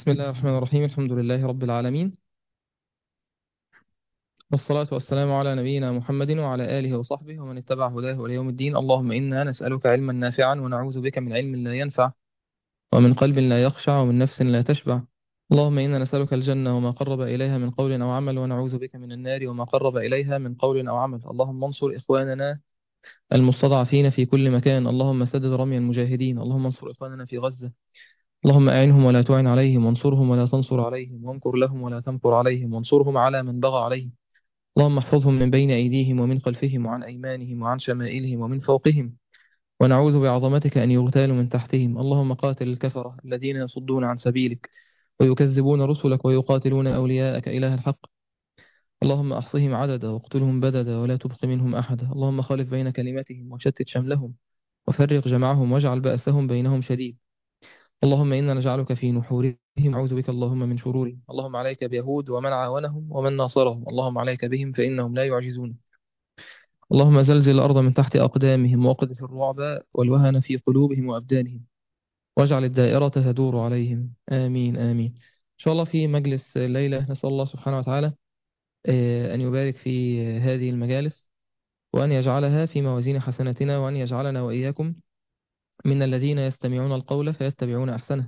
بسم الله الرحمن الرحيم الحمد لله رب العالمين والصلاة والسلام على نبينا محمد وعلى آله وصحبه ومن اتبع هداه إلى يوم الدين اللهم إنا نسألك علما نافعا ونعوذ بك من علم لا ينفع ومن قلب لا يخشع ومن نفس لا تشبع اللهم إنا نسألك الجنة وما قرب إليها من قول أو عمل ونعوذ بك من النار وما قرب إليها من قول أو عمل اللهم انصر إخواننا المستضعفين في كل مكان اللهم سدد رمي المجاهدين اللهم انصر إخواننا في غزة اللهم أعنهم ولا تعن عليهم وانصرهم ولا تنصر عليهم وامكر لهم ولا تمكر عليهم وانصرهم على من بغى عليهم اللهم احفظهم من بين أيديهم ومن خلفهم وعن أيمانهم وعن شمائلهم ومن فوقهم ونعوذ بعظمتك أن يغتالوا من تحتهم اللهم قاتل الكفرة الذين يصدون عن سبيلك ويكذبون رسلك ويقاتلون أولياءك إله الحق اللهم أحصهم عددا واقتلهم بددا ولا تبق منهم أحدا اللهم خالف بين كلمتهم وشتت شملهم وفرق جمعهم واجعل بأسهم بينهم شديد اللهم إنا نجعلك في نحورهم ونعوذ بك اللهم من شرورهم اللهم عليك بيهود ومن عاونهم ومن ناصرهم اللهم عليك بهم فإنهم لا يعجزون اللهم زلزل الأرض من تحت أقدامهم واقذف الرعب والوهن في قلوبهم وأبدانهم واجعل الدائرة تدور عليهم آمين آمين إن شاء الله في مجلس الليلة نسأل الله سبحانه وتعالى آه، أن يبارك في هذه المجالس وأن يجعلها في موازين حسناتنا وأن يجعلنا وإياكم من الذين يستمعون القول فيتبعون أحسنه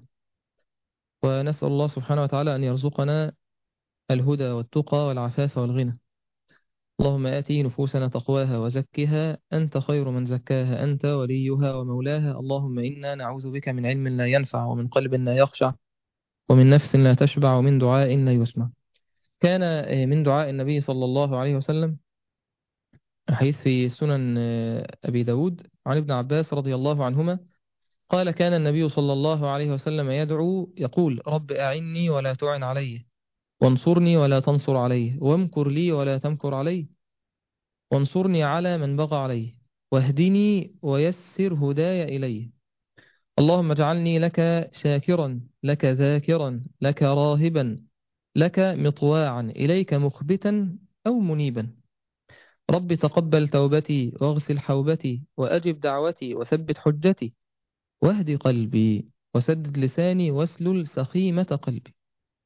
ونسأل الله سبحانه وتعالى أن يرزقنا الهدى والتقى والعفاف والغنى اللهم آتي نفوسنا تقواها وزكها أنت خير من زكاها أنت وليها ومولاها اللهم إنا نعوذ بك من علم لا ينفع ومن قلب لا يخشع ومن نفس لا تشبع ومن دعاء لا يسمع كان آه، من دعاء النبي صلى الله عليه وسلم حيث في سنن آه، أبي داود عن ابن عباس رضي الله عنهما قال كان النبي صلى الله عليه وسلم يدعو يقول رب أعني ولا تعن علي وانصرني ولا تنصر علي وامكر لي ولا تمكر علي وانصرني على من بغى علي واهدني ويسر هداي إلي اللهم اجعلني لك شاكرا لك ذاكرا لك راهبا لك مطواعا إليك مخبتا أو منيبا رب تقبل توبتي واغسل حوبتي وأجب دعوتي وثبت حجتي واهد قلبي وسدد لساني واسلل سخيمة قلبي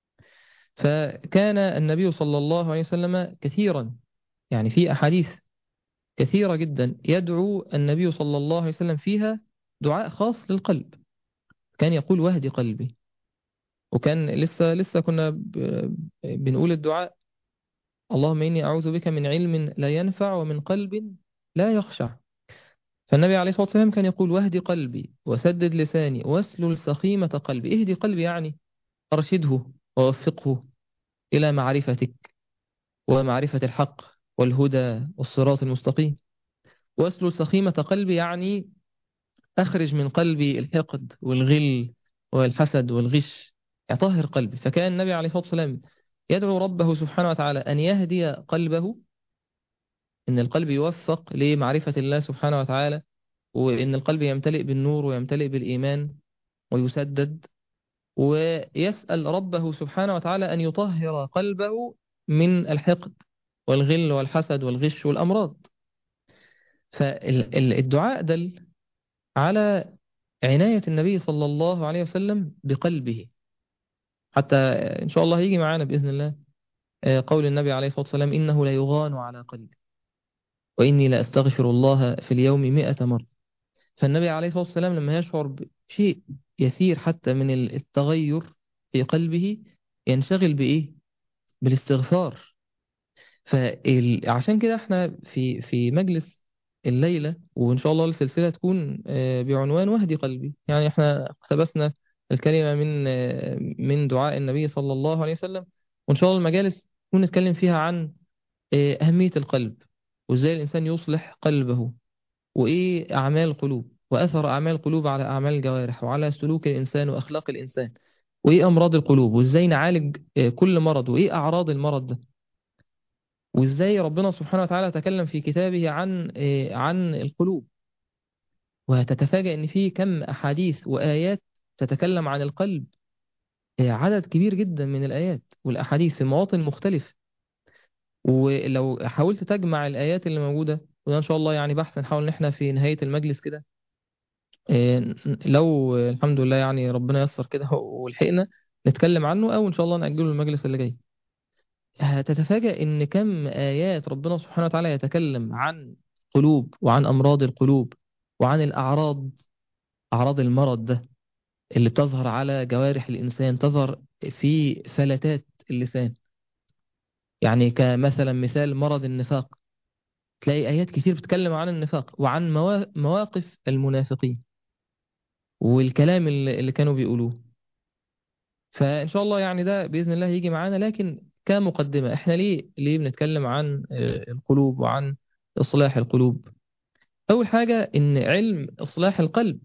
فكان النبي صلى الله عليه وسلم كثيرا يعني في أحاديث كثيرة جدا يدعو النبي صلى الله عليه وسلم فيها دعاء خاص للقلب كان يقول واهدي قلبي وكان لسه لسه كنا ب- بنقول الدعاء اللهم إني أعوذ بك من علم لا ينفع ومن قلب لا يخشع فالنبي عليه الصلاة والسلام كان يقول واهدي قلبي وسدد لساني واسلل سخيمة قلبي اهدي قلبي يعني أرشده ووفقه إلى معرفتك ومعرفة الحق والهدى والصراط المستقيم واسلل سخيمة قلبي يعني أخرج من قلبي الحقد والغل والحسد والغش يعني طهر قلبي فكان النبي عليه الصلاة والسلام يدعو ربه سبحانه وتعالى أن يهدي قلبه إن القلب يوفق لمعرفة الله سبحانه وتعالى وإن القلب يمتلئ بالنور ويمتلئ بالإيمان ويسدد ويسأل ربه سبحانه وتعالى أن يطهر قلبه من الحقد والغل والحسد والغش والأمراض فالدعاء دل على عناية النبي صلى الله عليه وسلم بقلبه حتى إن شاء الله هيجي معانا بإذن الله آه، قول النبي عليه الصلاة والسلام إنه لا يغان على قلبي وإني لا أستغفر الله في اليوم مئة مرة فالنبي عليه الصلاة والسلام لما يشعر بشيء يسير حتى من التغير في قلبه ينشغل بإيه؟ بالاستغفار فعشان كده احنا في في مجلس الليلة وإن شاء الله السلسلة تكون آه، بعنوان وهدي قلبي يعني احنا اقتبسنا الكلمة من آه، من دعاء النبي صلى الله عليه وسلم وإن شاء الله المجالس نكون نتكلم فيها عن آه، أهمية القلب وإزاي الإنسان يصلح قلبه وإيه أعمال القلوب وأثر أعمال القلوب على أعمال الجوارح وعلى سلوك الإنسان وأخلاق الإنسان وإيه أمراض القلوب وإزاي نعالج آه، كل مرض وإيه أعراض المرض ده وإزاي ربنا سبحانه وتعالى تكلم في كتابه عن آه، عن القلوب وهتتفاجأ إن في كم أحاديث وآيات تتكلم عن القلب آه، عدد كبير جدا من الآيات والأحاديث في مواطن مختلفة ولو حاولت تجمع الآيات اللي موجودة وده إن شاء الله يعني بحث نحاول إن إحنا في نهاية المجلس كده آه، لو الحمد لله يعني ربنا يسر كده ولحقنا نتكلم عنه أو إن شاء الله نأجله المجلس اللي جاي هتتفاجأ إن كم آيات ربنا سبحانه وتعالى يتكلم عن قلوب وعن أمراض القلوب وعن الأعراض أعراض المرض ده اللي بتظهر على جوارح الإنسان تظهر في فلتات اللسان يعني كمثلا مثال مرض النفاق تلاقي آيات كتير بتتكلم عن النفاق وعن موا- مواقف المنافقين والكلام اللي اللي كانوا بيقولوه فإن شاء الله يعني ده بإذن الله يجي معانا لكن كمقدمة إحنا ليه ليه بنتكلم عن آه، القلوب وعن إصلاح القلوب أول حاجة إن علم إصلاح القلب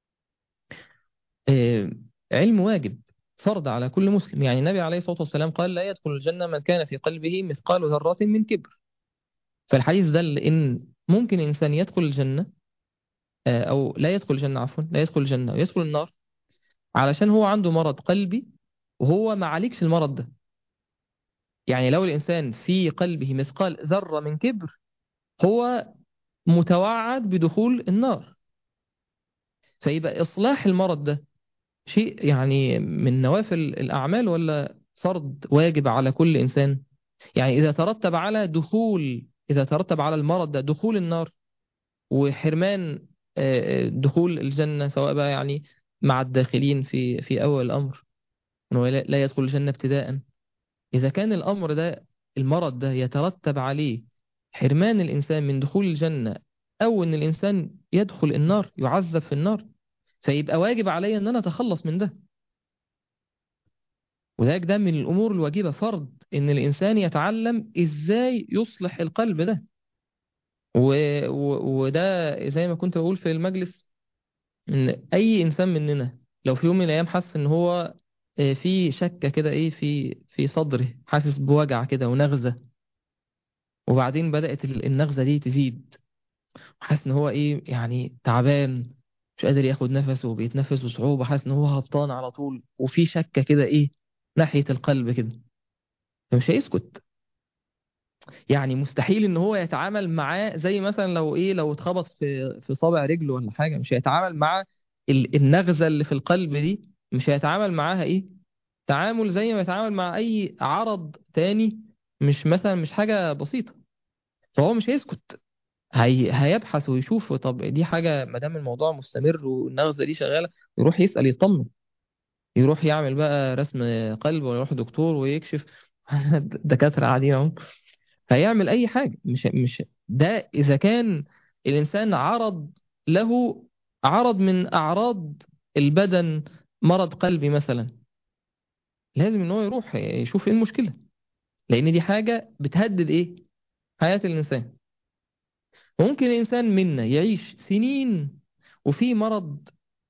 آه، علم واجب فرض على كل مسلم يعني النبي عليه الصلاة والسلام قال لا يدخل الجنة من كان في قلبه مثقال ذرة من كبر فالحديث دل إن ممكن إنسان يدخل الجنة آه، أو لا يدخل الجنة عفوا لا يدخل الجنة ويدخل النار علشان هو عنده مرض قلبي وهو ما عليكش المرض ده يعني لو الإنسان في قلبه مثقال ذرة من كبر هو متوعد بدخول النار فيبقى إصلاح المرض ده شيء يعني من نوافل الأعمال ولا فرض واجب على كل إنسان يعني إذا ترتب على دخول إذا ترتب على المرض ده دخول النار وحرمان آه، آه، دخول الجنة سواء بقى يعني مع الداخلين في في أول الأمر أنه لا لا يدخل الجنة ابتداء إذا كان الأمر ده المرض ده يترتب عليه حرمان الإنسان من دخول الجنة أو أن الإنسان يدخل النار يعذب في النار فيبقى واجب علي أن أنا أتخلص من ده وذلك ده من الأمور الواجبة فرض إن الإنسان يتعلم إزاي يصلح القلب ده و... و... وده زي ما كنت بقول في المجلس إن أي إنسان مننا لو في يوم من الأيام حس إن هو آه، في شكة كده إيه في في صدره حاسس بوجع كده ونغزة وبعدين بدأت ال- النغزة دي تزيد حاسس إن هو إيه يعني تعبان مش قادر ياخد نفسه وبيتنفس بصعوبة حاسس إن هو هبطان على طول وفي شكة كده إيه ناحية القلب كده فمش هيسكت يعني مستحيل ان هو يتعامل معاه زي مثلا لو ايه لو اتخبط في في صابع رجله ولا حاجه مش هيتعامل مع ال- النغزه اللي في القلب دي مش هيتعامل معاها ايه تعامل زي ما يتعامل مع اي عرض تاني مش مثلا مش حاجه بسيطه فهو مش هيسكت هي هيبحث ويشوف طب دي حاجه ما دام الموضوع مستمر والنغزه دي شغاله يروح يسال يطمن يروح يعمل بقى رسم قلب ولا يروح دكتور ويكشف دكاتره قاعدين اهو هيعمل اي حاجه مش مش ده اذا كان الانسان عرض له عرض من اعراض البدن مرض قلبي مثلا لازم ان هو يروح يشوف ايه المشكله لان دي حاجه بتهدد ايه حياه الانسان ممكن الانسان منا يعيش سنين وفي مرض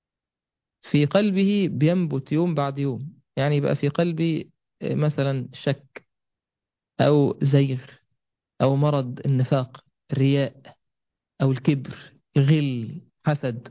في قلبه بينبت يوم بعد يوم يعني يبقى في قلبي آه، مثلا شك او زيغ او مرض النفاق الرياء او الكبر غل حسد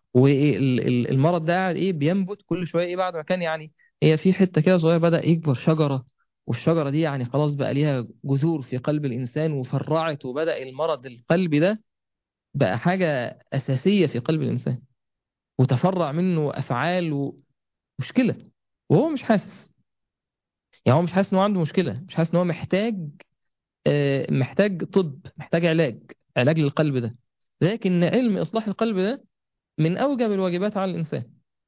والمرض ده قاعد ايه بينبت كل شويه ايه بعد ما كان يعني هي في حته كده صغير بدأ يكبر شجره والشجره دي يعني خلاص بقى ليها جذور في قلب الانسان وفرعت وبدأ المرض القلبي ده بقى حاجه اساسيه في قلب الانسان وتفرع منه افعال ومشكله وهو مش حاسس يعني هو مش حاسس ان هو عنده مشكله مش حاسس ان هو محتاج آه، محتاج طب محتاج علاج علاج للقلب ده لكن علم إصلاح القلب ده من أوجب الواجبات على الإنسان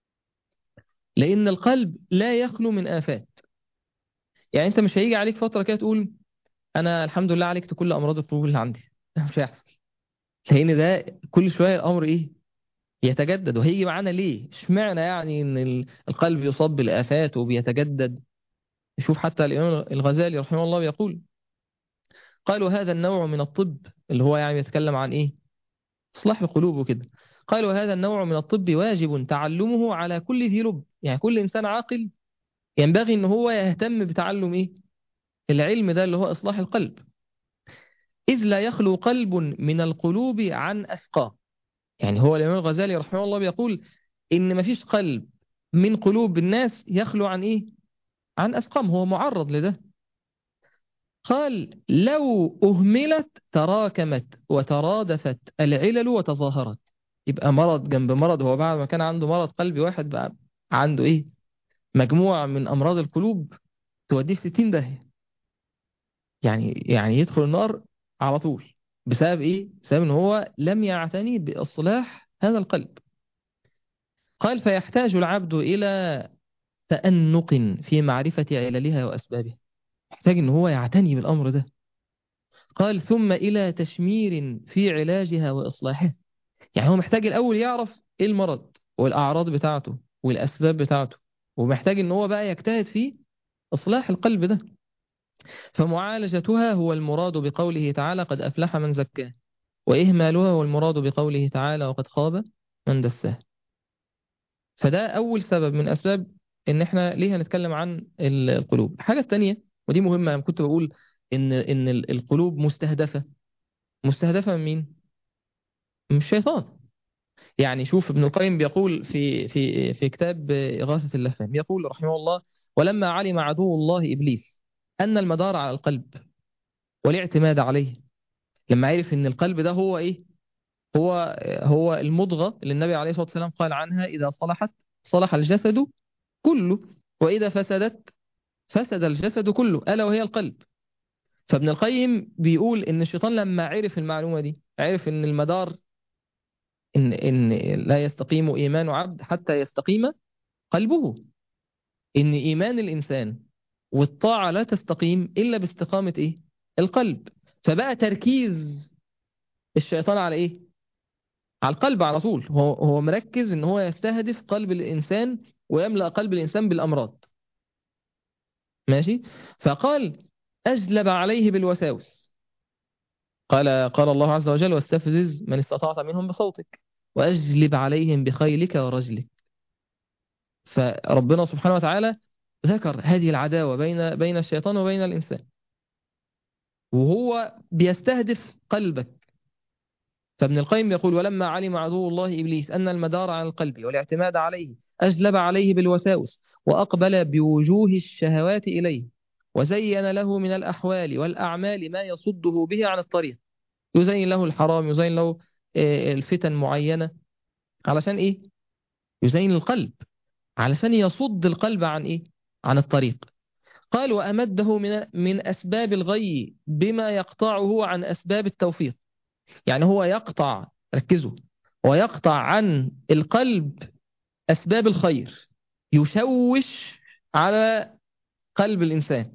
لأن القلب لا يخلو من آفات يعني أنت مش هيجي عليك فترة كده تقول أنا الحمد لله عالجت كل أمراض القلوب اللي عندي مش هيحصل لأن ده كل شوية الأمر إيه يتجدد وهيجي معانا ليه اشمعنى يعني إن ال- القلب يصاب بالآفات وبيتجدد شوف حتى الإمام الغزالي رحمه الله بيقول قالوا هذا النوع من الطب اللي هو يعني يتكلم عن إيه إصلاح القلوب وكده قالوا هذا النوع من الطب واجب تعلمه على كل ذي لب يعني كل إنسان عاقل ينبغي إن هو يهتم بتعلم إيه العلم ده اللي هو إصلاح القلب إذ لا يخلو قلب من القلوب عن أسقام يعني هو الإمام الغزالي رحمه الله بيقول إن مفيش قلب من قلوب الناس يخلو عن إيه عن أسقام هو معرض لده قال لو أهملت تراكمت وترادفت العلل وتظاهرت يبقى مرض جنب مرض هو بعد ما كان عنده مرض قلبي واحد بقى عنده إيه مجموعة من أمراض القلوب توديه في 60 داهية يعني يعني يدخل النار على طول بسبب إيه؟ بسبب إن هو لم يعتني بإصلاح هذا القلب قال فيحتاج العبد إلى تأنق في معرفة عللها وأسبابها يحتاج إن هو يعتني بالأمر ده قال ثم إلى تشمير في علاجها وإصلاحها يعني هو محتاج الأول يعرف إيه المرض والأعراض بتاعته والأسباب بتاعته ومحتاج إن هو بقى يجتهد في إصلاح القلب ده فمعالجتها هو المراد بقوله تعالى قد أفلح من زكاه وإهمالها هو المراد بقوله تعالى وقد خاب من دساه فده أول سبب من أسباب إن إحنا ليه هنتكلم عن ال- القلوب الحاجة التانية ودي مهمة أنا كنت بقول إن إن ال- القلوب مستهدفة مستهدفة من مين؟ من الشيطان يعني شوف ابن القيم بيقول في في في كتاب إغاثة اللهفان يقول رحمه الله ولما علم عدو الله إبليس أن المدار على القلب والاعتماد عليه لما عرف إن القلب ده هو إيه هو هو المضغة اللي النبي عليه الصلاة والسلام قال عنها إذا صلحت صلح الجسد كله وإذا فسدت فسد الجسد كله ألا وهي القلب فابن القيم بيقول إن الشيطان لما عرف المعلومة دي عرف إن المدار إن إن لا يستقيم إيمان عبد حتى يستقيم قلبه إن إيمان الإنسان والطاعة لا تستقيم إلا باستقامة إيه؟ القلب فبقى تركيز الشيطان على إيه؟ على القلب على طول هو هو مركز إن هو يستهدف قلب الإنسان ويملأ قلب الإنسان بالأمراض ماشي فقال أجلب عليه بالوساوس قال قال الله عز وجل واستفزز من استطعت منهم بصوتك وأجلب عليهم بخيلك ورجلك فربنا سبحانه وتعالى ذكر هذه العداوة بين بين الشيطان وبين الإنسان وهو بيستهدف قلبك فابن القيم يقول ولما علم عدو الله إبليس أن المدار على القلب والاعتماد عليه أجلب عليه بالوساوس وأقبل بوجوه الشهوات إليه وزين له من الأحوال والأعمال ما يصده به عن الطريق يزين له الحرام يزين له آه، الفتن معينة علشان إيه؟ يزين القلب علشان يصد القلب عن إيه؟ عن الطريق قال وأمده من من أسباب الغي بما يقطعه عن أسباب التوفيق يعني هو يقطع ركزوا هو يقطع عن القلب أسباب الخير يشوش على قلب الإنسان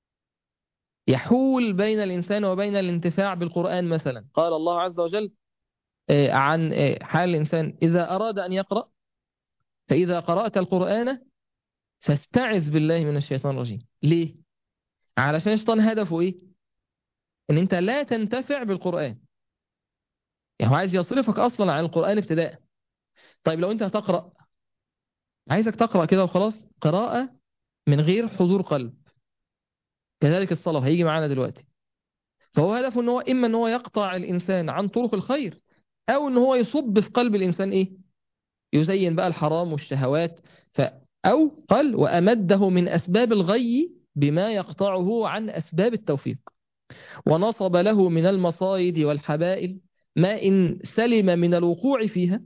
يحول بين الإنسان وبين الانتفاع بالقرآن مثلا قال الله عز وجل آه، عن آه، حال الإنسان إذا أراد أن يقرأ فإذا قرأت القرآن فاستعذ بالله من الشيطان الرجيم ليه؟ علشان الشيطان هدفه إيه؟ إن أنت لا تنتفع بالقرآن يعني هو عايز يصرفك أصلا عن القرآن ابتداء طيب لو أنت هتقرأ عايزك تقرأ كده وخلاص قراءة من غير حضور قلب كذلك الصلاة هيجي معانا دلوقتي فهو هدفه ان هو اما ان هو يقطع الانسان عن طرق الخير او ان هو يصب في قلب الانسان ايه يزين بقى الحرام والشهوات ف او قال وامده من اسباب الغي بما يقطعه عن اسباب التوفيق ونصب له من المصايد والحبائل ما ان سلم من الوقوع فيها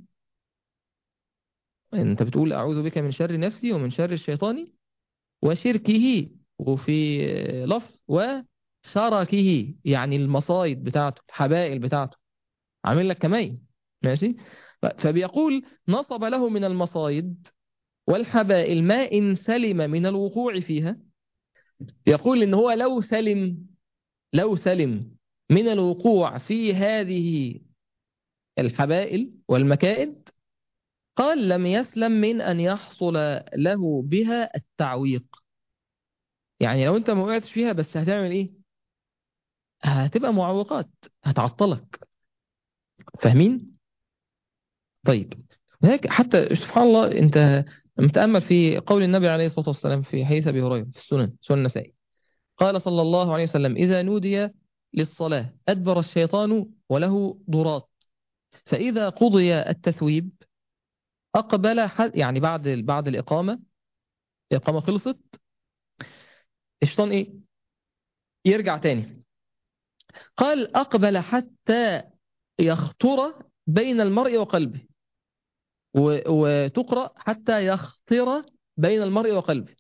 انت بتقول اعوذ بك من شر نفسي ومن شر الشيطان وشركه وفي لفظ وشركه يعني المصايد بتاعته الحبائل بتاعته عامل لك كمين ماشي ف- فبيقول نصب له من المصايد والحبائل ما إن سلم من الوقوع فيها يقول إن هو لو سلم لو سلم من الوقوع في هذه الحبائل والمكائد قال لم يسلم من أن يحصل له بها التعويق يعني لو انت ما وقعتش فيها بس هتعمل ايه هتبقى معوقات هتعطلك فاهمين طيب هيك حتى سبحان الله انت متأمل في قول النبي عليه الصلاة والسلام في حديث ابي هريرة في السنن سنن النسائي قال صلى الله عليه وسلم إذا نودي للصلاة أدبر الشيطان وله ضراط فإذا قضي التثويب أقبل ح- يعني بعد بعد الإقامة الإقامة خلصت الشيطان إيه يرجع تاني قال أقبل حتى يخطر بين المرء وقلبه و- وتقرأ حتى يخطر بين المرء وقلبه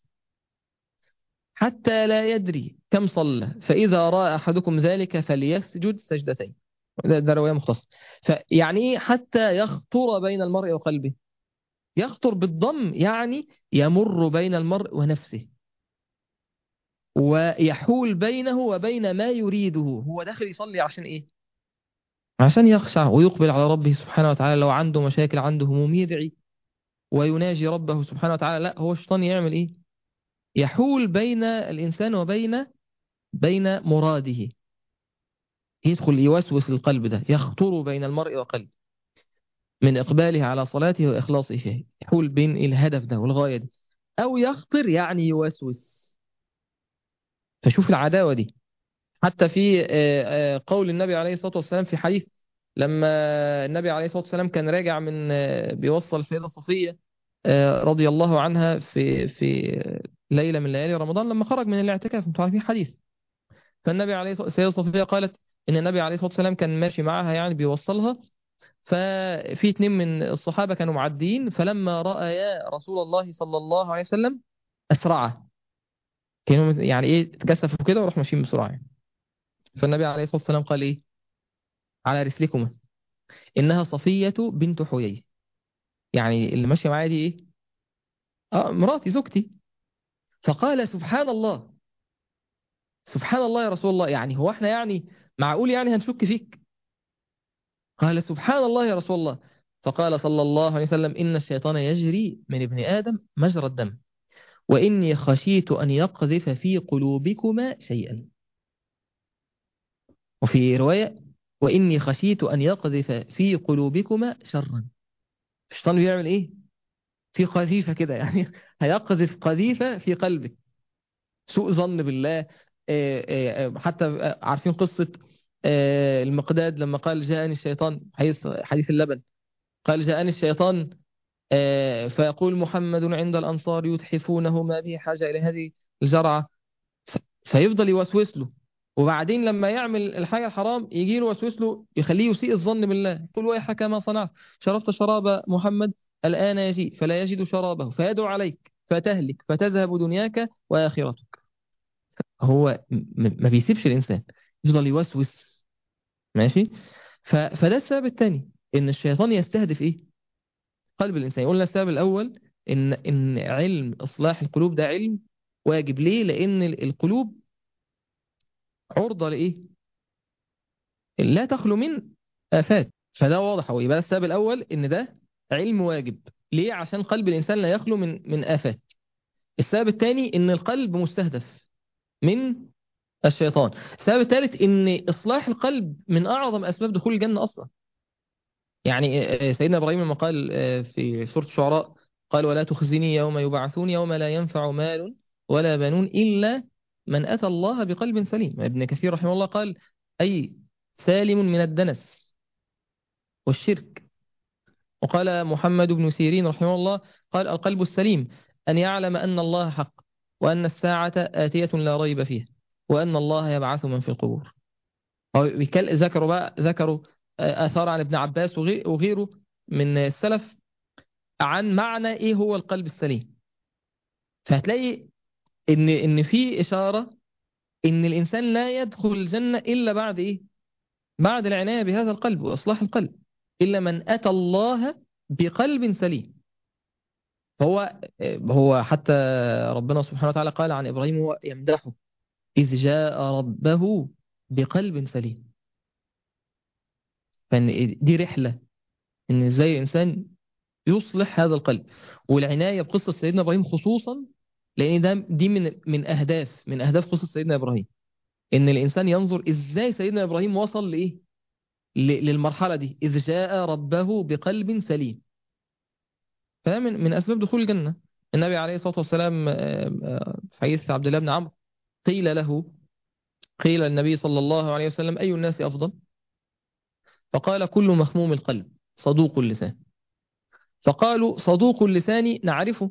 حتى لا يدري كم صلى فإذا رأى أحدكم ذلك فليسجد سجدتين ده, ده رواية مختصرة فيعني إيه حتى يخطر بين المرء وقلبه يخطر بالضم يعني يمر بين المرء ونفسه ويحول بينه وبين ما يريده هو داخل يصلي عشان إيه عشان يخشع ويقبل على ربه سبحانه وتعالى لو عنده مشاكل عنده هموم يدعي ويناجي ربه سبحانه وتعالى لا هو الشيطان يعمل إيه يحول بين الإنسان وبين بين مراده يدخل يوسوس القلب ده يخطر بين المرء وقلبه من إقباله على صلاته وإخلاصه فيه يحول بين الهدف ده والغاية دي أو يخطر يعني يوسوس فشوف العداوة دي حتى في آه، آه، قول النبي عليه الصلاة والسلام في حديث لما النبي عليه الصلاة والسلام كان راجع من آه، بيوصل السيدة صفية آه، رضي الله عنها في في ليلة من ليالي رمضان لما خرج من الاعتكاف انتوا عارفين حديث فالنبي عليه الصلاة السيدة صفية قالت إن النبي عليه الصلاة والسلام كان ماشي معها يعني بيوصلها ففي اتنين من الصحابة كانوا معديين فلما رأيا رسول الله صلى الله عليه وسلم أسرعه كانوا يعني إيه اتكسفوا كده وراحوا ماشيين بسرعة يعني. فالنبي عليه الصلاة والسلام قال إيه على رسلكما إنها صفية بنت حيي يعني اللي ماشية معايا دي إيه آه مراتي زوجتي فقال سبحان الله سبحان الله يا رسول الله يعني هو احنا يعني معقول يعني هنشك فيك قال سبحان الله يا رسول الله فقال صلى الله عليه وسلم إن الشيطان يجري من ابن آدم مجرى الدم وإني خشيت أن يقذف في قلوبكما شيئا وفي رواية وإني خشيت أن يقذف في قلوبكما شرا الشيطان بيعمل إيه في قذيفة كده يعني هيقذف قذيفة في قلبك سوء ظن بالله آه، آه، آه، حتى عارفين قصة المقداد لما قال جاءني الشيطان حديث حديث اللبن قال جاءني الشيطان فيقول محمد عند الأنصار يتحفونه ما به حاجة إلى هذه الجرعة فيفضل يوسوس له وبعدين لما يعمل الحاجة الحرام يجي له وسوس له يخليه يسيء الظن بالله يقول ويحك ما صنعت شربت شراب محمد الآن يجيء فلا يجد شرابه فيدعو عليك فتهلك فتذهب دنياك وآخرتك هو ما بيسيبش الإنسان يفضل يوسوس ماشي ف... فده السبب الثاني إن الشيطان يستهدف إيه قلب الإنسان قلنا السبب الأول إن إن علم إصلاح القلوب ده علم واجب ليه لأن القلوب عرضة لإيه لا تخلو من آفات فده واضح هو يبقى السبب الأول إن ده علم واجب ليه عشان قلب الإنسان لا يخلو من من آفات السبب الثاني إن القلب مستهدف من الشيطان السبب الثالث إن إصلاح القلب من أعظم أسباب دخول الجنة أصلا يعني سيدنا إبراهيم لما قال في سورة الشعراء قال ولا تخزني يوم يبعثون يوم لا ينفع مال ولا بنون إلا من أتى الله بقلب سليم ابن كثير رحمه الله قال أي سالم من الدنس والشرك وقال محمد بن سيرين رحمه الله قال القلب السليم أن يعلم أن الله حق وأن الساعة آتية لا ريب فيها وأن الله يبعث من في القبور ذكروا بقى ذكروا آثار عن ابن عباس وغيره من السلف عن معنى إيه هو القلب السليم فهتلاقي إن إن في إشارة إن الإنسان لا يدخل الجنة إلا بعد إيه؟ بعد العناية بهذا القلب وإصلاح القلب إلا من أتى الله بقلب سليم فهو هو حتى ربنا سبحانه وتعالى قال عن إبراهيم هو يمدحه إذ جاء ربه بقلب سليم فإن دي رحلة إن إزاي الإنسان يصلح هذا القلب والعناية بقصة سيدنا إبراهيم خصوصا لأن ده دي من من أهداف من أهداف قصة سيدنا إبراهيم إن الإنسان ينظر إزاي سيدنا إبراهيم وصل لإيه للمرحلة دي إذ جاء ربه بقلب سليم فده من من أسباب دخول الجنة النبي عليه الصلاة والسلام في حديث عبد الله بن عمرو قيل له قيل النبي صلى الله عليه وسلم أي الناس أفضل فقال كل مخموم القلب صدوق اللسان فقالوا صدوق اللسان نعرفه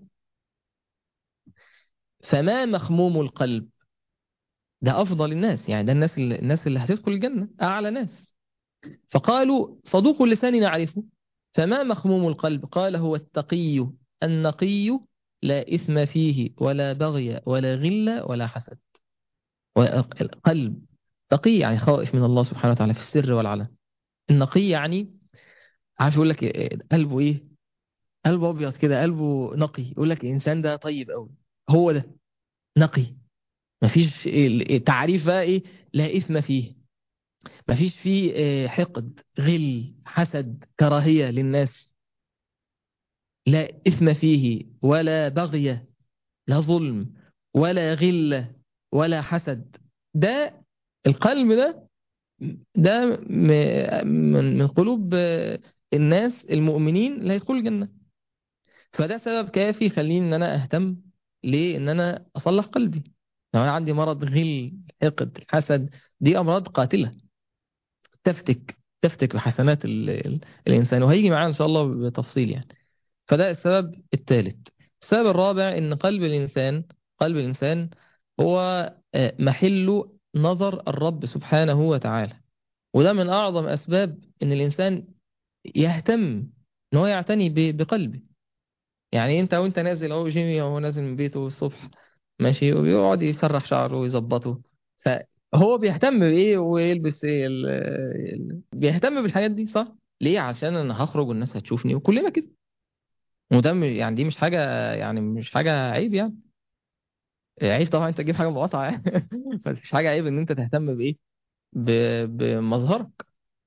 فما مخموم القلب ده أفضل الناس يعني ده الناس اللي, الناس اللي هتدخل الجنة أعلى ناس فقالوا صدوق اللسان نعرفه فما مخموم القلب قال هو التقي النقي لا إثم فيه ولا بغي ولا غل ولا حسد والقلب تقي يعني خائف من الله سبحانه وتعالى في السر والعلن النقي يعني عارف يقول لك إيه- قلبه ايه قلبه ابيض كده قلبه نقي يقول لك الانسان ده طيب قوي هو ده نقي مفيش ال- تعريف بقى ايه لا اثم فيه مفيش فيه آه، حقد غل حسد كراهية للناس لا إثم فيه ولا بغي لا ظلم ولا غلة ولا حسد ده القلب ده ده م- من من قلوب آه، الناس المؤمنين اللي هيدخلوا الجنة فده سبب كافي يخليني ان انا اهتم ليه ان انا اصلح قلبي لو انا عندي مرض غل حقد حسد دي امراض قاتلة تفتك تفتك بحسنات ال... ال... الانسان وهيجي معانا ان شاء الله بتفصيل يعني فده السبب الثالث السبب الرابع ان قلب الانسان قلب الانسان هو آه، محل نظر الرب سبحانه وتعالى وده من اعظم اسباب ان الانسان يهتم ان هو يعتني ب... بقلبه يعني انت وانت نازل اهو جيمي هو نازل من بيته الصبح ماشي وبيقعد يسرح شعره ويظبطه فهو بيهتم بايه ويلبس ايه ال... ال... بيهتم بالحاجات دي صح ليه عشان انا هخرج والناس هتشوفني وكلنا كده وده م- يعني دي مش حاجه يعني مش حاجه عيب يعني عيب طبعا انت تجيب حاجه مقاطعه يعني بس مش حاجه عيب ان انت تهتم بايه ب... بمظهرك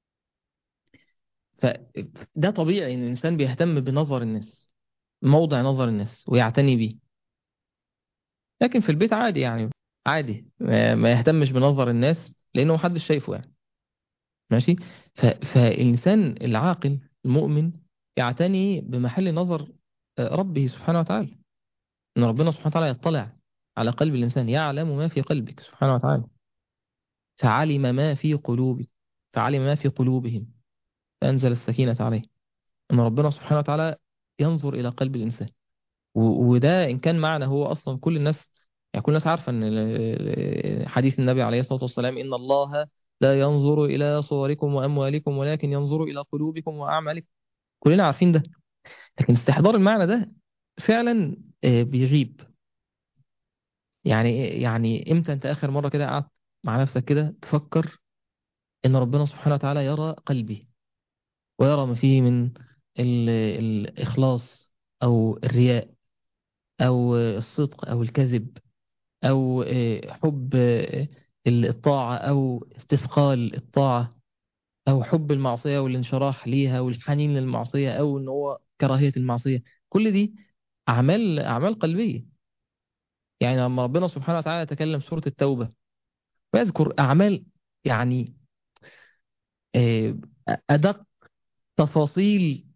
فده طبيعي ان الانسان بيهتم بنظر الناس موضع نظر الناس ويعتني بيه لكن في البيت عادي يعني عادي ما ما يهتمش بنظر الناس لانه محدش شايفه يعني ماشي ف... فالانسان العاقل المؤمن يعتني بمحل نظر آه، ربه سبحانه وتعالى ان ربنا سبحانه وتعالى يطلع على قلب الانسان يعلم ما في قلبك سبحانه وتعالى فعلم ما في قلوبك فعلم ما في قلوبهم فانزل السكينة عليه ان ربنا سبحانه وتعالى ينظر الى قلب الانسان و- وده إن كان معنى هو أصلا كل الناس يعني كل الناس عارفة إن ال- ال- حديث النبي عليه الصلاة والسلام إن الله لا ينظر إلى صوركم وأموالكم ولكن ينظر إلى قلوبكم وأعمالكم كلنا عارفين ده لكن استحضار المعنى ده فعلا آه، بيغيب يعني يعني إمتى أنت آخر مرة كده قعدت مع نفسك كده تفكر إن ربنا سبحانه وتعالى يرى قلبي ويرى ما فيه من ال- الإخلاص أو الرياء أو الصدق أو الكذب أو آه، حب آه، الطاعة أو استثقال الطاعة أو حب المعصية والانشراح ليها والحنين للمعصية أو إن هو كراهية المعصية كل دي أعمال أعمال قلبية يعني لما ربنا سبحانه وتعالى يتكلم سورة التوبة ويذكر أعمال يعني آه، أدق تفاصيل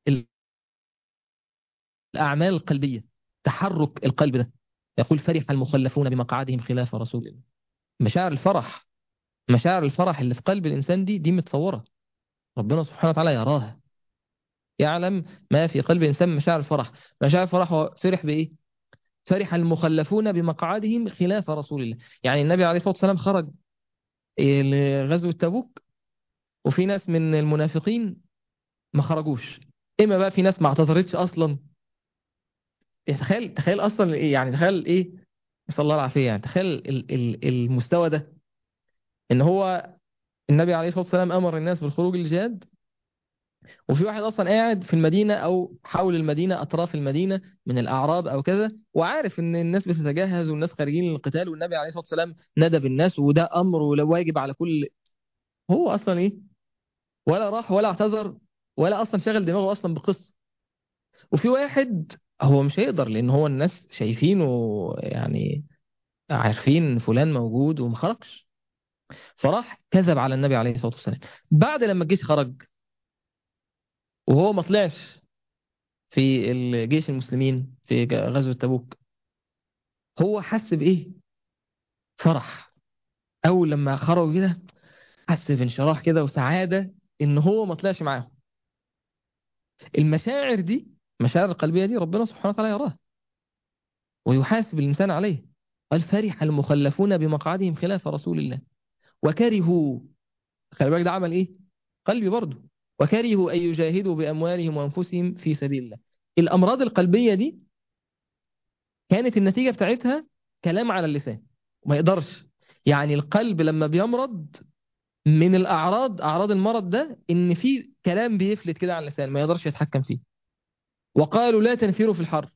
الأعمال القلبية تحرك القلب ده يقول فرح المخلفون بمقعدهم خلاف رسول الله مشاعر الفرح مشاعر الفرح اللي في قلب الإنسان دي دي متصورة ربنا سبحانه وتعالى يراها يعلم ما في قلب الإنسان من مشاعر الفرح مشاعر الفرح هو فرح بإيه؟ فرح المخلفون بمقعدهم خلاف رسول الله يعني النبي عليه الصلاة والسلام خرج لغزوة تبوك وفي ناس من المنافقين ما خرجوش إما بقى في ناس ما اعتذرتش أصلا تخيل تخيل أصلا إيه يعني تخيل إيه نسأل الله العافية يعني تخيل ال- ال- المستوى ده إن هو النبي عليه الصلاة والسلام أمر الناس بالخروج للجهاد وفي واحد اصلا قاعد في المدينه او حول المدينه اطراف المدينه من الاعراب او كذا وعارف ان الناس بتتجهز والناس خارجين للقتال والنبي عليه الصلاه والسلام ندى بالناس وده امر واجب على كل هو اصلا ايه ولا راح ولا اعتذر ولا اصلا شغل دماغه اصلا بقصه وفي واحد هو مش هيقدر لان هو الناس شايفينه يعني عارفين فلان موجود وما خرجش فراح كذب على النبي عليه الصلاه والسلام بعد لما الجيش خرج وهو ما طلعش في الجيش المسلمين في غزوة تبوك هو حس بإيه؟ فرح أول لما خرجوا كده حس بانشراح كده وسعادة إن هو ما طلعش معاهم المشاعر دي المشاعر القلبية دي ربنا سبحانه وتعالى يراها ويحاسب الإنسان عليه قال فرح المخلفون بمقعدهم خلاف رسول الله وكرهوا خلي بالك ده عمل إيه؟ قلبي برضه وكرهوا أن يجاهدوا بأموالهم وأنفسهم في سبيل الله الأمراض القلبية دي كانت النتيجة بتاعتها كلام على اللسان ما يقدرش يعني القلب لما بيمرض من الأعراض أعراض المرض ده إن في كلام بيفلت كده على اللسان ما يقدرش يتحكم فيه وقالوا لا تنفروا في الحر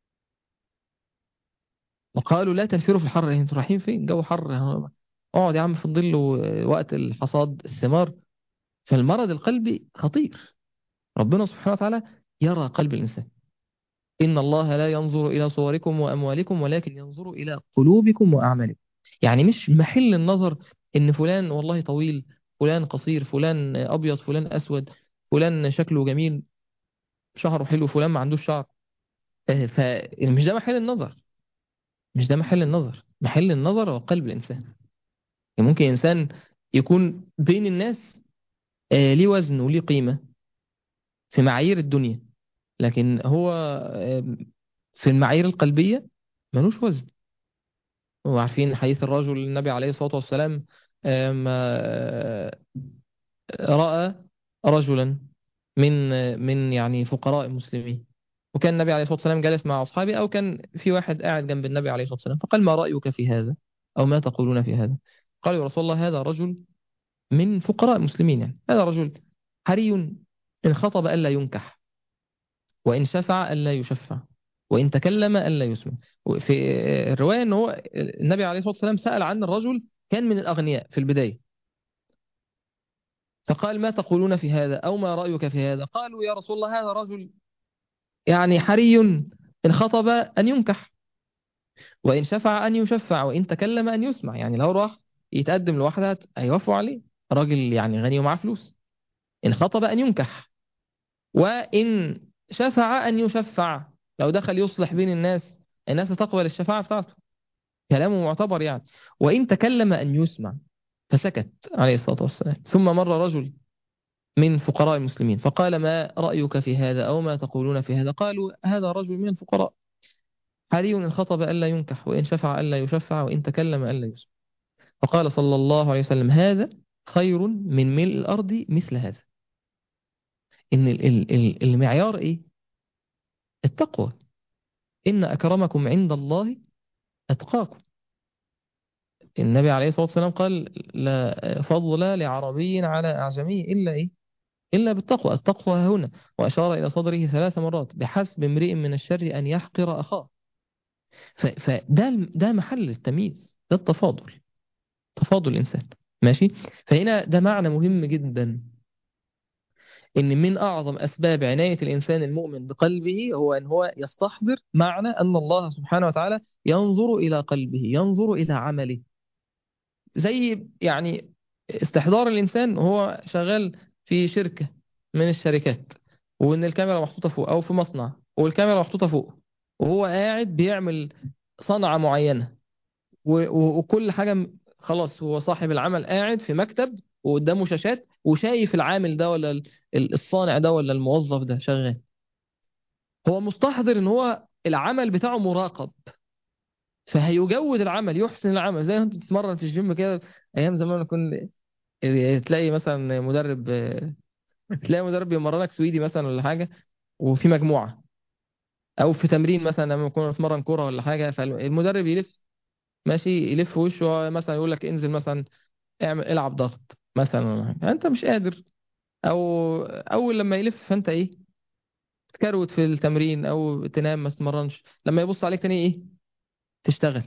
وقالوا لا تنفروا في الحر إيه، انتوا رايحين فين جو حر اقعد يا عم في الظل وقت الحصاد الثمار فالمرض القلبي خطير ربنا سبحانه وتعالى يرى قلب الإنسان إن الله لا ينظر إلى صوركم وأموالكم ولكن ينظر إلى قلوبكم وأعمالكم يعني مش محل النظر إن فلان والله طويل فلان قصير فلان أبيض فلان أسود فلان شكله جميل شعره حلو فلان ما عندوش شعر آه، فمش ده محل النظر مش ده محل النظر محل النظر هو قلب الإنسان يعني ممكن إنسان يكون بين الناس آه، ليه وزن وليه قيمة في معايير الدنيا لكن هو آه، في المعايير القلبية ملوش وزن وعارفين حديث الرجل النبي عليه الصلاة والسلام آه، ما رأى رجلا من من يعني فقراء المسلمين وكان النبي عليه الصلاة والسلام جالس مع أصحابه أو كان في واحد قاعد جنب النبي عليه الصلاة والسلام فقال ما رأيك في هذا أو ما تقولون في هذا قالوا يا رسول الله هذا رجل من فقراء المسلمين يعني هذا رجل حري إن خطب ألا ينكح وإن شفع ألا يشفع وإن تكلم ألا يسمع في الرواية أنه هو النبي عليه الصلاة والسلام سأل عن الرجل كان من الأغنياء في البداية فقال ما تقولون في هذا أو ما رأيك في هذا قالوا يا رسول الله هذا رجل يعني حري إن خطب أن ينكح وإن شفع أن يشفع وإن تكلم أن يسمع يعني لو راح يتقدم لوحدها هيوافقوا عليه راجل يعني غني ومعاه فلوس إن خطب أن ينكح وإن شفع أن يشفع لو دخل يصلح بين الناس الناس تقبل الشفاعة بتاعته كلامه معتبر يعني وإن تكلم أن يسمع فسكت عليه الصلاة والسلام ثم مر رجل من فقراء المسلمين فقال ما رأيك في هذا أو ما تقولون في هذا قالوا هذا رجل من الفقراء حري إن خطب ألا ينكح وإن شفع ألا يشفع وإن تكلم ألا يسمع فقال صلى الله عليه وسلم هذا خير من ملء الأرض مثل هذا إن المعيار إيه التقوى إن أكرمكم عند الله أتقاكم النبي عليه الصلاة والسلام قال لا فضل لعربي على أعجمي إلا إيه إلا بالتقوى التقوى هنا وأشار إلى صدره ثلاث مرات بحسب امرئ من الشر أن يحقر أخاه فده ده محل التمييز ده التفاضل تفاضل الإنسان ماشي فهنا ده معنى مهم جدا إن من أعظم أسباب عناية الإنسان المؤمن بقلبه هو أن هو يستحضر معنى أن الله سبحانه وتعالى ينظر إلى قلبه ينظر إلى عمله زي يعني استحضار الإنسان وهو شغال في شركة من الشركات وإن الكاميرا محطوطة فوق أو في مصنع والكاميرا محطوطة فوق وهو قاعد بيعمل صنعة معينة وكل حاجة خلاص هو صاحب العمل قاعد في مكتب وقدامه شاشات وشايف العامل ده ولا الصانع ده ولا الموظف ده شغال هو مستحضر ان هو العمل بتاعه مراقب فهيجود العمل يحسن العمل زي ما انت بتتمرن في الجيم كده ايام زمان كنا تلاقي مثلا مدرب تلاقي مدرب بيمرنك سويدي مثلا ولا حاجه وفي مجموعه او في تمرين مثلا لما نكون نتمرن كوره ولا حاجه فالمدرب يلف ماشي يلف في وشه مثلا يقول لك انزل مثلا اعمل العب ضغط مثلا انت مش قادر او اول لما يلف فانت ايه تكروت في التمرين او تنام ما تتمرنش لما يبص عليك تاني ايه تشتغل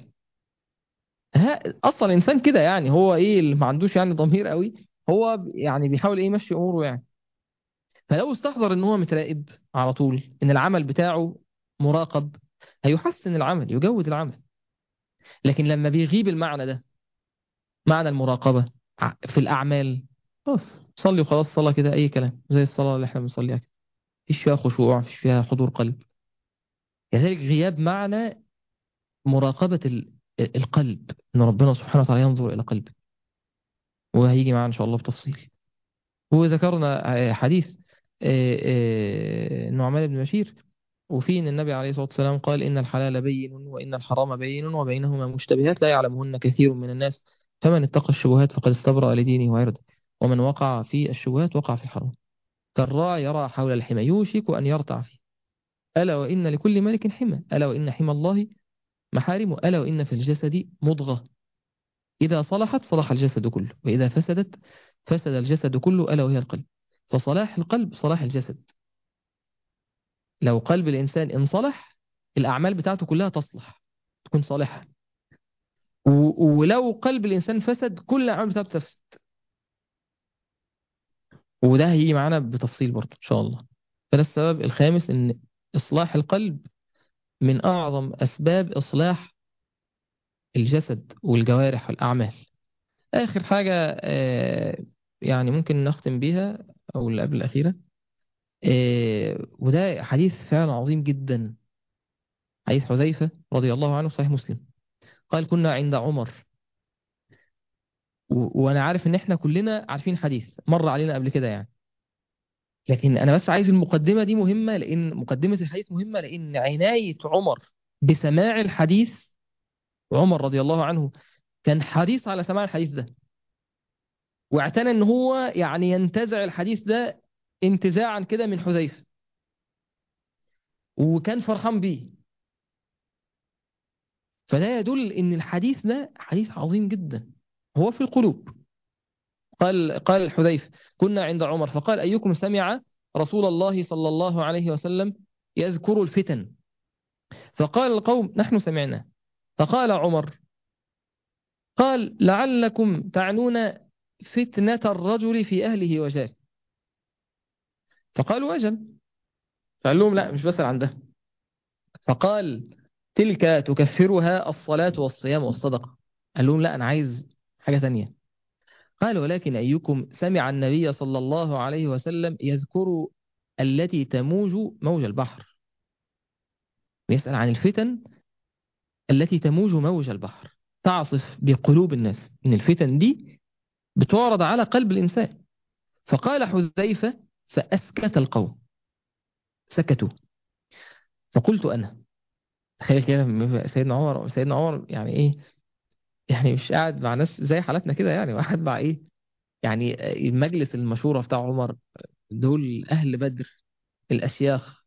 ها اصلا الانسان كده يعني هو ايه اللي ما عندوش يعني ضمير قوي هو يعني بيحاول ايه يمشي اموره يعني فلو استحضر ان هو متراقب على طول ان العمل بتاعه مراقب هيحسن العمل يجود العمل لكن لما بيغيب المعنى ده معنى المراقبة في الأعمال خلاص صلي وخلاص صلاة كده أي كلام زي الصلاة اللي احنا بنصليها كده مفيش فيها خشوع مفيش فيها حضور قلب كذلك غياب معنى مراقبة القلب إن ربنا سبحانه وتعالى ينظر إلى قلبك وهيجي معنا إن شاء الله بتفصيل وذكرنا حديث نعمان بن بشير وفيه ان النبي عليه الصلاة والسلام قال إن الحلال بين وإن الحرام بين وبينهما مشتبهات لا يعلمهن كثير من الناس فمن اتقى الشبهات فقد استبرأ لدينه وعرضه ومن وقع في الشبهات وقع في الحرام كالراعي يرى حول الحمى يوشك أن يرتع فيه ألا وإن لكل ملك حمى ألا وإن حمى الله محارمه ألا وإن في الجسد مضغة إذا صلحت صلح الجسد كله وإذا فسدت فسد الجسد كله ألا وهي القلب فصلاح القلب صلاح الجسد لو قلب الإنسان إن صلح الأعمال بتاعته كلها تصلح تكون صالحة و- ولو قلب الإنسان فسد كل الأعمال بتاعته تفسد وده هيجي معانا بتفصيل برضه إن شاء الله فده السبب الخامس إن إصلاح القلب من أعظم أسباب إصلاح الجسد والجوارح والأعمال آخر حاجة آه، يعني ممكن نختم بيها أو اللي قبل الأخيرة آه، وده حديث فعلا عظيم جدا حديث حذيفة رضي الله عنه صحيح مسلم قال كنا عند عمر و- وأنا عارف إن إحنا كلنا عارفين حديث مر علينا قبل كده يعني لكن أنا بس عايز المقدمة دي مهمة لأن مقدمة الحديث مهمة لأن عناية عمر بسماع الحديث عمر رضي الله عنه كان حريص على سماع الحديث ده واعتنى ان هو يعني ينتزع الحديث ده انتزاعا كده من حذيفة وكان فرحان بيه فده يدل ان الحديث ده حديث عظيم جدا هو في القلوب قال قال حذيفة كنا عند عمر فقال ايكم سمع رسول الله صلى الله عليه وسلم يذكر الفتن فقال القوم نحن سمعنا فقال عمر قال لعلكم تعنون فتنة الرجل في أهله وجاره فقالوا أجل فقال لهم لا مش بس عن ده فقال تلك تكفرها الصلاة والصيام والصدقة قال لهم لا أنا عايز حاجة تانية قال ولكن أيكم سمع النبي صلى الله عليه وسلم يذكر التي تموج موج البحر يسأل عن الفتن التي تموج موج البحر تعصف بقلوب الناس إن الفتن دي بتعرض على قلب الإنسان فقال حذيفة فأسكت القوم سكتوا فقلت أنا تخيل كده سيدنا عمر سيدنا عمر يعني إيه يعني مش قاعد مع ناس زي حالتنا كده يعني واحد مع إيه يعني المجلس المشورة بتاع عمر دول أهل بدر الأشياخ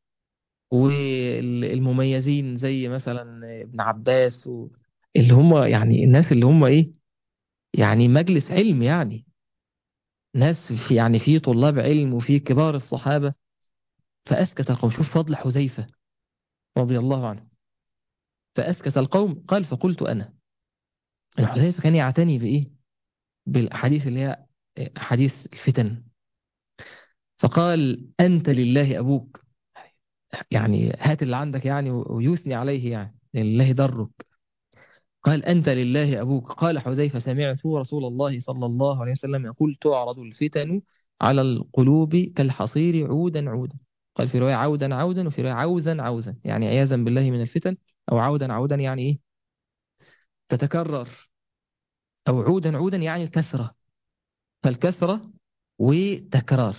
والمميزين زي مثلا ابن عباس و... اللي هم يعني الناس اللي هم إيه يعني مجلس علم يعني ناس في يعني في طلاب علم وفي كبار الصحابة فأسكت القوم شوف فضل حذيفة رضي الله عنه فأسكت القوم قال فقلت أنا حذيفة كان يعتني بإيه بالأحاديث اللي هي حديث الفتن فقال أنت لله أبوك يعني هات اللي عندك يعني ويثني عليه يعني لله درك قال أنت لله أبوك قال حذيفة سمعت رسول الله صلى الله عليه وسلم يقول تعرض الفتن على القلوب كالحصير عودا عودا قال في رواية عودا عودا وفي رواية عوزا عوزا يعني عياذا بالله من الفتن أو عودا عودا يعني إيه تتكرر أو عودا عودا يعني الكثرة فالكثرة وتكرار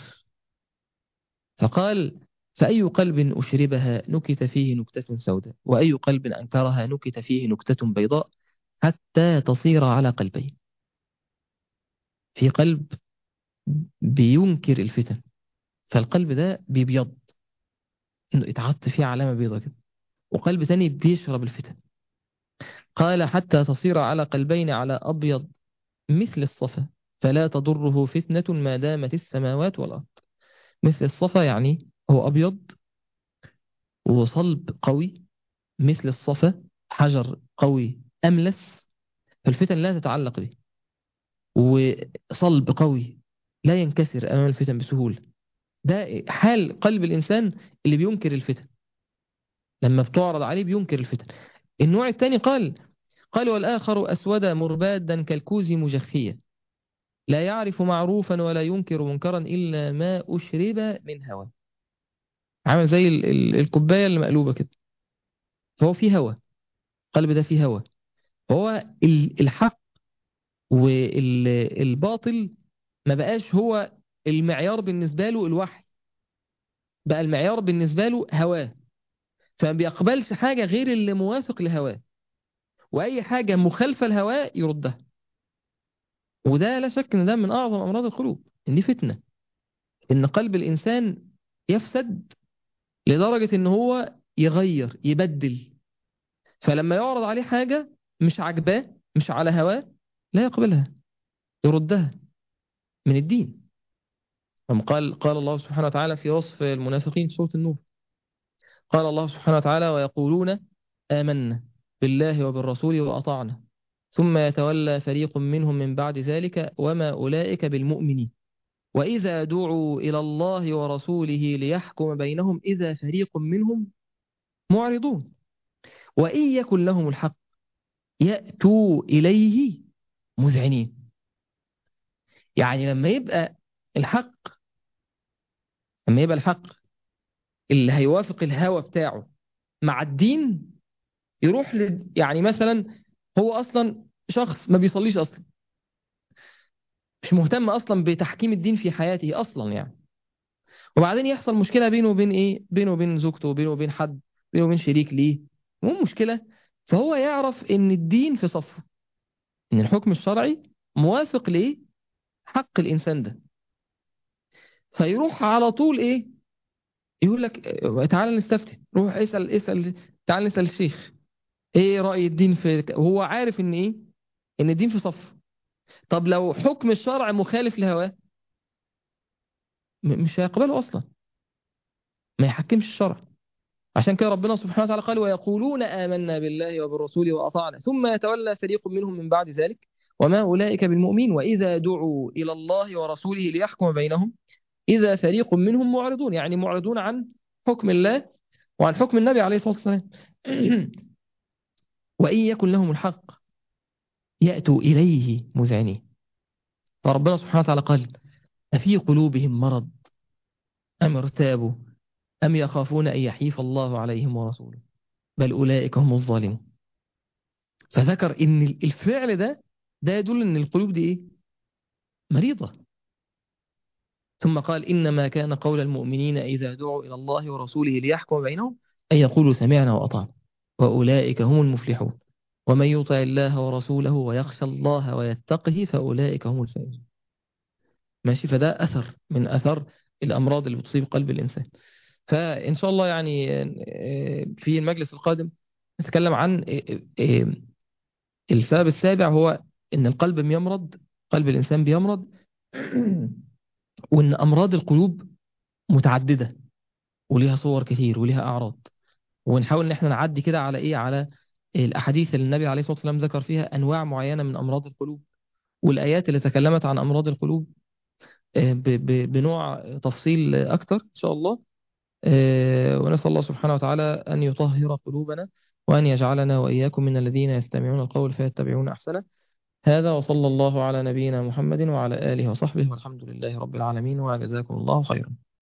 فقال فأي قلب أشربها نكت فيه نكتة سوداء وأي قلب أنكرها نكت فيه نكتة بيضاء حتى تصير على قلبين في قلب بينكر الفتن فالقلب ده بيبيض انه اتعط فيه علامة بيضاء كده وقلب تاني بيشرب الفتن قال حتى تصير على قلبين على أبيض مثل الصفا فلا تضره فتنة ما دامت السماوات والأرض مثل الصفا يعني هو أبيض وصلب قوي مثل الصفا حجر قوي أملس فالفتن لا تتعلق به وصلب قوي لا ينكسر أمام الفتن بسهولة ده حال قلب الإنسان اللي بينكر الفتن لما بتعرض عليه بينكر الفتن النوع الثاني قال قال والآخر أسود مربادا كالكوز مجخية لا يعرف معروفا ولا ينكر منكرا إلا ما أشرب من هوى عامل زي ال ال الكوباية اللي مقلوبة كده فهو فيه هوى القلب ده فيه هوى فهو ال- الحق والباطل ما بقاش هو المعيار بالنسبة له الوحي بقى المعيار بالنسبة له هواه فما بيقبلش حاجة غير اللي موافق لهواه وأي حاجة مخالفة لهواه يردها وده لا شك ان ده من اعظم امراض القلوب ان دي فتنه ان قلب الانسان يفسد لدرجه ان هو يغير يبدل فلما يعرض عليه حاجة مش عاجباه مش على هواه لا يقبلها يردها من الدين كما قال قال الله سبحانه وتعالى في وصف المنافقين في سورة النور قال الله سبحانه وتعالى ويقولون آمنا بالله وبالرسول وأطعنا ثم يتولى فريق منهم من بعد ذلك وما أولئك بالمؤمنين وإذا دعوا إلى الله ورسوله ليحكم بينهم إذا فريق منهم معرضون وإن يكن لهم الحق يأتوا إليه مذعنين يعني لما يبقى الحق لما يبقى الحق اللي هيوافق الهوى بتاعه مع الدين يروح ل... يعني مثلا هو أصلا شخص ما بيصليش أصلا مش مهتم أصلا بتحكيم الدين في حياته أصلا يعني وبعدين يحصل مشكلة بينه وبين إيه بينه وبين زوجته وبينه وبين حد بينه وبين شريك ليه مو مشكلة فهو يعرف إن الدين في صفه إن الحكم الشرعي موافق ليه حق الإنسان ده فيروح على طول إيه يقول لك آه، تعال نستفتي روح اسأل اسأل تعال نسأل الشيخ ايه رأي الدين في وهو عارف ان ايه ان الدين في صفه طب لو حكم الشرع مخالف لهواه م- مش هيقبله اصلا ما يحكمش الشرع عشان كده ربنا سبحانه وتعالى قال ويقولون آمنا بالله وبالرسول وأطعنا ثم يتولى فريق منهم من بعد ذلك وما أولئك بالمؤمنين وإذا دعوا إلى الله ورسوله ليحكم بينهم إذا فريق منهم معرضون يعني معرضون عن حكم الله وعن حكم النبي عليه الصلاة والسلام وإن يكن لهم الحق يأتوا إليه مذعنين فربنا سبحانه وتعالى قال أفي قلوبهم مرض أم ارتابوا أم يخافون أن يحيف الله عليهم ورسوله بل أولئك هم الظالمون فذكر إن الفعل ده ده يدل إن القلوب دي إيه؟ مريضة ثم قال إنما كان قول المؤمنين إذا دعوا إلى الله ورسوله ليحكم بينهم أن يقولوا سمعنا وأطعنا وأولئك هم المفلحون ومن يطع الله ورسوله ويخشى الله ويتقه فأولئك هم الفائزون ماشي فده أثر من أثر الأمراض اللي بتصيب قلب الإنسان فإن شاء الله يعني آه، في المجلس القادم نتكلم عن آه، آه، السبب السابع هو إن القلب بيمرض قلب الإنسان بيمرض وإن أمراض القلوب متعددة وليها صور كتير وليها أعراض ونحاول إن احنا نعدي كده على إيه على الأحاديث اللي النبي عليه الصلاة والسلام ذكر فيها أنواع معينة من أمراض القلوب والآيات اللي تكلمت عن أمراض القلوب آه، ب- ب- بنوع تفصيل أكتر إن شاء الله آه، ونسأل الله سبحانه وتعالى أن يطهر قلوبنا وأن يجعلنا وإياكم من الذين يستمعون القول فيتبعون أحسنه هذا وصلى الله على نبينا محمد وعلى آله وصحبه والحمد لله رب العالمين وجزاكم الله خيرا